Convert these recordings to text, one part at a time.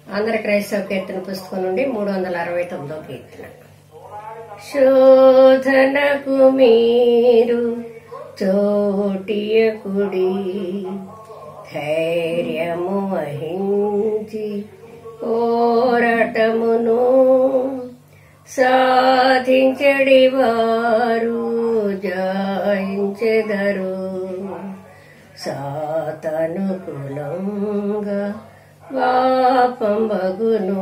ఆంధ్ర క్రైస్తవ కీర్తన పుస్తకం నుండి మూడు వందల అరవై తొమ్మిదో కీర్తన శోధనకు మీరు చోటియకుడి ధైర్యము వహించి పోరాటమును సాధించడి వారు జాయించెదరు సాతనుకులంగా వాపంబగును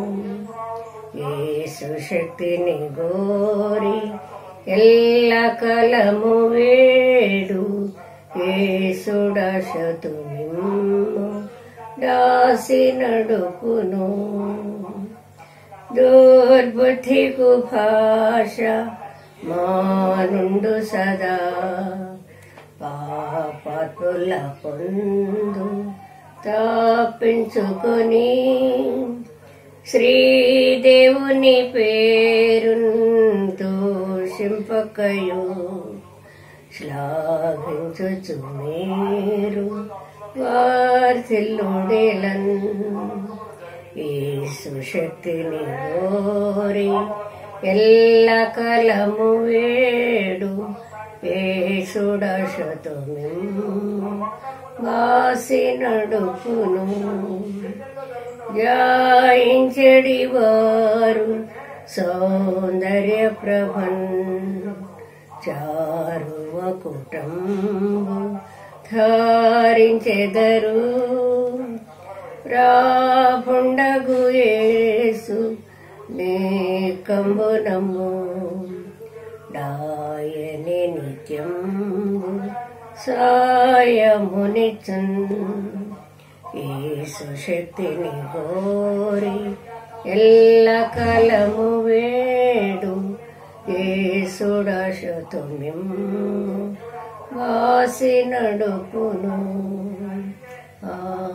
యేసు శక్తిని గోరి ఎల్ల కలము వేడు యేసుడశతు నిమ్ము దాసి నడుపును దుర్బుద్ధికు భాష మానుండు సదా పాపతుల పొందు తప్పించుకొని శ్రీదేవుని పేరు దూషింపకయు శ్లాఘించుచు మీరు వార్తిల్లుడేలన్ యేసు శక్తిని గోరి ఎల్ల కలము వేడు యేసుడశతు వాసి నడుపును జాయించడి వారు సౌందర్య ప్రభన్ చారువ కుటుంబు ధారించెదరు రాపుండగు యేసు నీ కంబునము డాయని నిత్యంబు సాయమునిచన్ యేసు శక్తిని గోరి ఎల్ల కలము వేడు యేసుడశతు మిమ్ము వాసి నడుపును ఆ